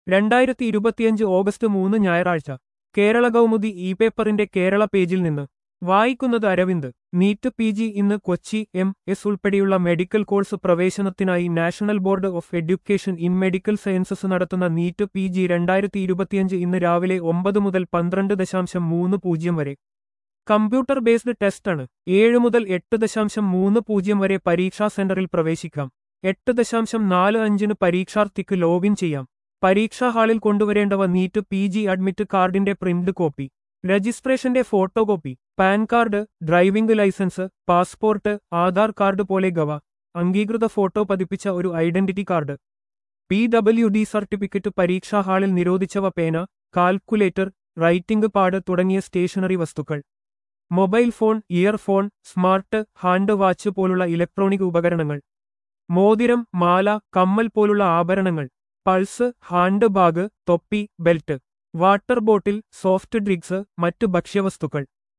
രണ്ടായിരത്തി ഇരുപത്തിയഞ്ച് ഓഗസ്റ്റ് മൂന്ന് ഞായറാഴ്ച കേരള കൗമുദി ഇ പേപ്പറിന്റെ കേരള പേജിൽ നിന്ന് വായിക്കുന്നത് അരവിന്ദ് നീറ്റ് പി ജി ഇന്ന് കൊച്ചി എം എസ് ഉൾപ്പെടെയുള്ള മെഡിക്കൽ കോഴ്സ് പ്രവേശനത്തിനായി national board of education in medical sciences നടത്തുന്ന നീറ്റ് പി ജി രണ്ടായിരത്തി ഇരുപത്തിയഞ്ച് ഇന്ന് രാവിലെ ഒമ്പത് മുതൽ പന്ത്രണ്ട് ദശാംശം മൂന്ന് പൂജ്യം വരെ കമ്പ്യൂട്ടർ ബേസ്ഡ് ടെസ്റ്റാണ് ഏഴ് മുതൽ എട്ട് ദശാംശം മൂന്ന് പൂജ്യം വരെ പരീക്ഷാ സെന്ററിൽ പ്രവേശിക്കാം എട്ട് ദശാംശം നാല് അഞ്ചിന് പരീക്ഷാർത്ഥിക്ക് ലോഗിൻ ചെയ്യാം പരീക്ഷാ ഹാളിൽ കൊണ്ടുവരേണ്ടവ നീറ്റ് പി ജി അഡ്മിറ്റ് കാർഡിന്റെ പ്രിന്റ് കോപ്പി രജിസ്ട്രേഷന്റെ photo copy PAN card driving licence passport Aadhaar card പോലെ ഗവ അംഗീകൃത ഫോട്ടോ പതിപ്പിച്ച ഒരു identity card P W D certificate പരീക്ഷാ ഹാളിൽ നിരോധിച്ചവ പേന കാൽക്കുലേറ്റർ റൈറ്റിംഗ് പാഡ് തുടങ്ങിയ സ്റ്റേഷനറി വസ്തുക്കൾ mobile phone earphone smart hand watch പോലുള്ള ഇലക്ട്രോണിക് ഉപകരണങ്ങൾ മോതിരം മാല കമ്മൽ പോലുള്ള ആഭരണങ്ങൾ പൾസ് ഹാൻഡ് ബാഗ് തൊപ്പി belt water bottle soft drinks മറ്റ് ഭക്ഷ്യവസ്തുക്കൾ